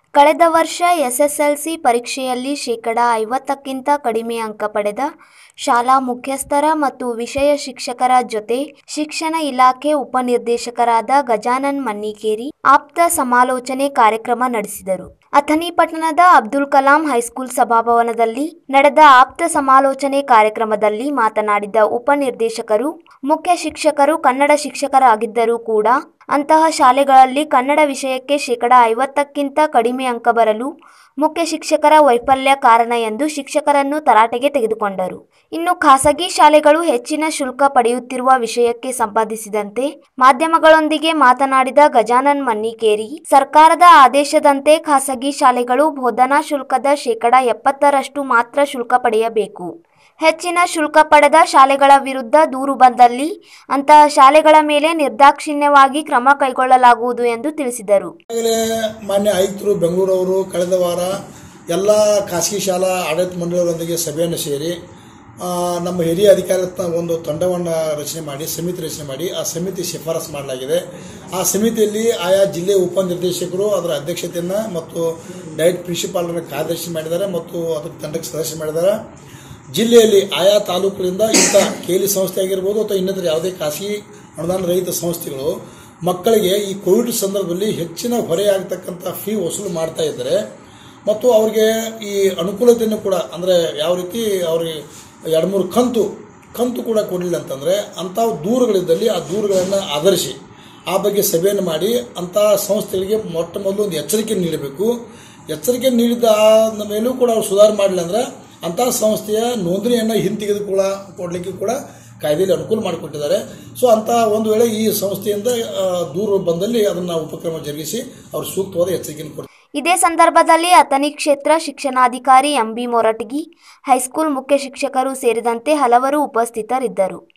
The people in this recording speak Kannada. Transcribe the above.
ಕಳೆದ ವರ್ಷ ಎಸ್ಎಸ್ಎಲ್ಸಿ ಪರೀಕ್ಷೆಯಲ್ಲಿ ಶೇಕಡ ಐವತ್ತಕ್ಕಿಂತ ಕಡಿಮೆ ಅಂಕ ಪಡೆದ ಶಾಲಾ ಮುಖ್ಯಸ್ಥರ ಮತ್ತು ವಿಷಯ ಶಿಕ್ಷಕರ ಜೊತೆ ಶಿಕ್ಷಣ ಇಲಾಖೆ ಉಪನಿರ್ದೇಶಕರಾದ ಗಜಾನನ್ ಮನ್ನಿಕೇರಿ ಆಪ್ತ ಸಮಾಲೋಚನೆ ಕಾರ್ಯಕ್ರಮ ನಡೆಸಿದರು ಅಥಣಿ ಪಟ್ಟಣದ ಅಬ್ದುಲ್ ಕಲಾಂ ಹೈಸ್ಕೂಲ್ ಸಭಾಭವನದಲ್ಲಿ ನಡೆದ ಆಪ್ತ ಸಮಾಲೋಚನೆ ಕಾರ್ಯಕ್ರಮದಲ್ಲಿ ಮಾತನಾಡಿದ ಉಪನಿರ್ದೇಶಕರು ಮುಖ್ಯ ಶಿಕ್ಷಕರು ಕನ್ನಡ ಶಿಕ್ಷಕರಾಗಿದ್ದರೂ ಕೂಡ ಅಂತಹ ಶಾಲೆಗಳಲ್ಲಿ ಕನ್ನಡ ವಿಷಯಕ್ಕೆ ಶೇಕಡ ಐವತ್ತಕ್ಕಿಂತ ಕಡಿಮೆ ಅಂಕ ಬರಲು ಮುಖ್ಯ ಶಿಕ್ಷಕರ ವೈಫಲ್ಯ ಕಾರಣ ಎಂದು ಶಿಕ್ಷಕರನ್ನು ತರಾಟೆಗೆ ತೆಗೆದುಕೊಂಡರು ಇನ್ನು ಖಾಸಗಿ ಶಾಲೆಗಳು ಹೆಚ್ಚಿನ ಶುಲ್ಕ ಪಡೆಯುತ್ತಿರುವ ವಿಷಯಕ್ಕೆ ಸಂಬಂಧಿಸಿದಂತೆ ಮಾಧ್ಯಮಗಳೊಂದಿಗೆ ಮಾತನಾಡಿದ ಗಜಾನನ್ ಮನ್ನಿಕೇರಿ ಸರ್ಕಾರದ ಆದೇಶದಂತೆ ಖಾಸಗಿ ಶಾಲೆಗಳು ಬೋಧನಾ ಶುಲ್ಕದ ಶೇಕಡ ಎಪ್ಪತ್ತರಷ್ಟು ಮಾತ್ರ ಶುಲ್ಕ ಪಡೆಯಬೇಕು ಹೆಚ್ಚಿನ ಶುಲ್ಕ ಪಡೆದ ಶಾಲೆಗಳ ವಿರುದ್ಧ ದೂರು ಬಂದಲ್ಲಿ ಅಂತಹ ಶಾಲೆಗಳ ಮೇಲೆ ನಿರ್ದಾಕ್ಷಿಣ್ಯವಾಗಿ ಕ್ರಮ ಕೈಗೊಳ್ಳಲಾಗುವುದು ಎಂದು ತಿಳಿಸಿದರು ಈಗಾಗಲೇ ಮಾನ್ಯ ಆಯುಕ್ತರು ಬೆಂಗಳೂರವರು ಕಳೆದ ವಾರ ಎಲ್ಲ ಖಾಸಗಿ ಶಾಲಾ ಆಡಳಿತ ಮಂಡಳಿಗಳೊಂದಿಗೆ ಸಭೆಯನ್ನು ಸೇರಿ ಆ, ನಮ್ಮ ಹಿರಿಯ ಅಧಿಕಾರಿಗಳ ಒಂದು ತಂಡವನ್ನು ರಚನೆ ಮಾಡಿ ಸಮಿತಿ ರಚನೆ ಮಾಡಿ ಆ ಸಮಿತಿ ಶಿಫಾರಸು ಮಾಡಲಾಗಿದೆ ಆ ಸಮಿತಿಯಲ್ಲಿ ಆಯಾ ಜಿಲ್ಲೆ ಉಪನಿರ್ದೇಶಕರು ಅದರ ಅಧ್ಯಕ್ಷತೆಯನ್ನು ಮತ್ತು ಡೈರೆಕ್ಟ್ ಪ್ರಿನ್ಸಿಪಾಲರನ್ನು ಕಾರ್ಯದರ್ಶಿ ಮಾಡಿದ್ದಾರೆ ಮತ್ತು ಅದರ ತಂಡಕ್ಕೆ ಸದಸ್ಯ ಮಾಡಿದ್ದಾರೆ ಜಿಲ್ಲೆಯಲ್ಲಿ ಆಯಾ ತಾಲೂಕುಗಳಿಂದ ಇಂಥ ಕೇಲಿ ಸಂಸ್ಥೆ ಆಗಿರ್ಬೋದು ಅಥವಾ ಇನ್ನಿತರ ಯಾವುದೇ ಖಾಸಗಿ ಅನುದಾನ ರಹಿತ ಸಂಸ್ಥೆಗಳು ಮಕ್ಕಳಿಗೆ ಈ ಕೋವಿಡ್ ಸಂದರ್ಭದಲ್ಲಿ ಹೆಚ್ಚಿನ ಹೊರೆಯಾಗತಕ್ಕಂಥ ಫೀ ವಸೂಲು ಮಾಡ್ತಾ ಇದ್ದಾರೆ ಮತ್ತು ಅವ್ರಿಗೆ ಈ ಅನುಕೂಲತೆಯನ್ನು ಕೂಡ ಅಂದರೆ ಯಾವ ರೀತಿ ಅವ್ರಿಗೆ ಎರಡು ಮೂರು ಕಂತು ಕಂತು ಕೂಡ ಕೊಡಲಿಲ್ಲ ಅಂತಂದರೆ ಅಂಥ ದೂರುಗಳಿದ್ದಲ್ಲಿ ಆ ದೂರುಗಳನ್ನು ಆಧರಿಸಿ ಆ ಬಗ್ಗೆ ಸಭೆಯನ್ನು ಮಾಡಿ ಅಂಥ ಸಂಸ್ಥೆಗಳಿಗೆ ಮೊಟ್ಟ ಮೊದಲು ಒಂದು ಎಚ್ಚರಿಕೆ ನೀಡಬೇಕು ಎಚ್ಚರಿಕೆ ನೀಡಿದ ಆದ ಮೇಲೂ ಕೂಡ ಅವ್ರು ಸುಧಾರಣೆ ಮಾಡಲಿಲ್ಲ ಅಂದ್ರೆ ಅಂತಹ ಸಂಸ್ಥೆಯ ನೋಂದಣಿಯನ್ನು ಹಿಂತೆಗೆದುಕೊಳ್ಳ ಕೊಡಲಿಕ್ಕೆ ಕೂಡ ಕಾಯ್ದೆಯಲ್ಲಿ ಅನುಕೂಲ ಮಾಡಿಕೊಟ್ಟಿದ್ದಾರೆ ಸೊ ಅಂತ ಒಂದು ವೇಳೆ ಈ ಸಂಸ್ಥೆಯಿಂದ ಆ, ದೂರು ಬಂದಲ್ಲಿ ಅದನ್ನು ಉಪಕ್ರಮ ಜರುಗಿಸಿ ಅವರು ಸೂಕ್ತವಾದ ಎಚ್ಚರಿಕೆಯನ್ನು ಕೊಡ್ತಾರೆ ಇದೇ ಸಂದರ್ಭದಲ್ಲಿ ಅಥಣಿ ಕ್ಷೇತ್ರ ಶಿಕ್ಷಣಾಧಿಕಾರಿ ಎಂಬಿ ಮೊರಟಗಿ ಹೈಸ್ಕೂಲ್ ಮುಖ್ಯ ಶಿಕ್ಷಕರು ಸೇರಿದಂತೆ ಹಲವರು ಉಪಸ್ಥಿತರಿದ್ದರು